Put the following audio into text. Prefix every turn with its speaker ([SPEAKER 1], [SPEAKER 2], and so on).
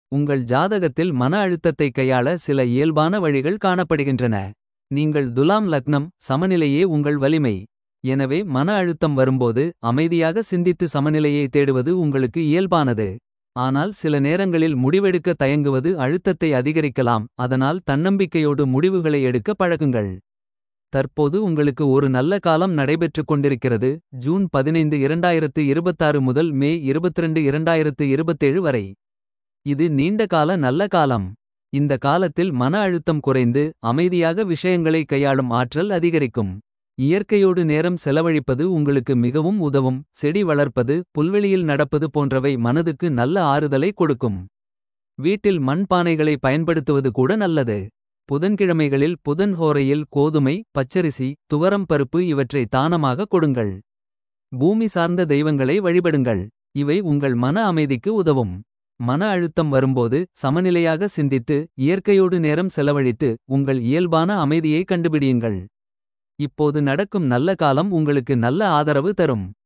[SPEAKER 1] உங்கள் ஜாதகத்தில் மன அழுத்தத்தை கையாள சில இயல்பான வழிகள் காணப்படுகின்றன. நீங்கள் துலாம் லக்னம் சமநிலையே உங்கள் வலிமை. எனவே மன அழுத்தம் வரும்போது அமைதியாக சிந்தித்து சமநிலையை தேடுவது உங்களுக்கு இயல்பானது. ஆனால் சில நேரங்களில் முடிவெடுக்க தயங்குவது அழுத்தத்தை அதிகரிக்கலாம். அதனால் தன்னம்பிக்கையோடு முடிவுகளை எடுக்க பழகுங்கள். தற்போது உங்களுக்கு ஒரு நல்ல காலம் நடைபெற்றுக் கொண்டிருக்கிறது. ஜூன் 15 2026 முதல் மே 22 2027 வரை. இது நீண்ட கால நல்ல காலம். இந்த காலத்தில் மன அழுத்தம் குறைந்து அமைதியாக விஷயங்களை கையாளும் ஆற்றல் அதிகரிக்கும். இயற்கையோடு நேரம் செலவழிப்பது உங்களுக்கு மிகவும் உதவும். செடி வளர்ப்பது புல்வெளியில் நடப்பது போன்றவை மனதுக்கு நல்ல ஆறுதலை கொடுக்கும். வீட்டில் மண் பானைகளை பயன்படுத்துவது கூட நல்லது. புதன்கிழமைகளில் புதன் ஹோரையில் கோதுமை பச்சரிசி துவரம் பருப்பு இவற்றை தானமாக கொடுங்கள். பூமி சார்ந்த தெய்வங்களை வழிபடுங்கள். இவை உங்கள் மன அமைதிக்கு உதவும். மன அழுத்தம் வரும்போது சமநிலையாக சிந்தித்து இயற்கையோடு நேரம் செலவழித்து உங்கள் இயல்பான அமைதியை கண்டுபிடியுங்கள். இப்போது நடக்கும் நல்ல காலம் உங்களுக்கு நல்ல ஆதரவு தரும்.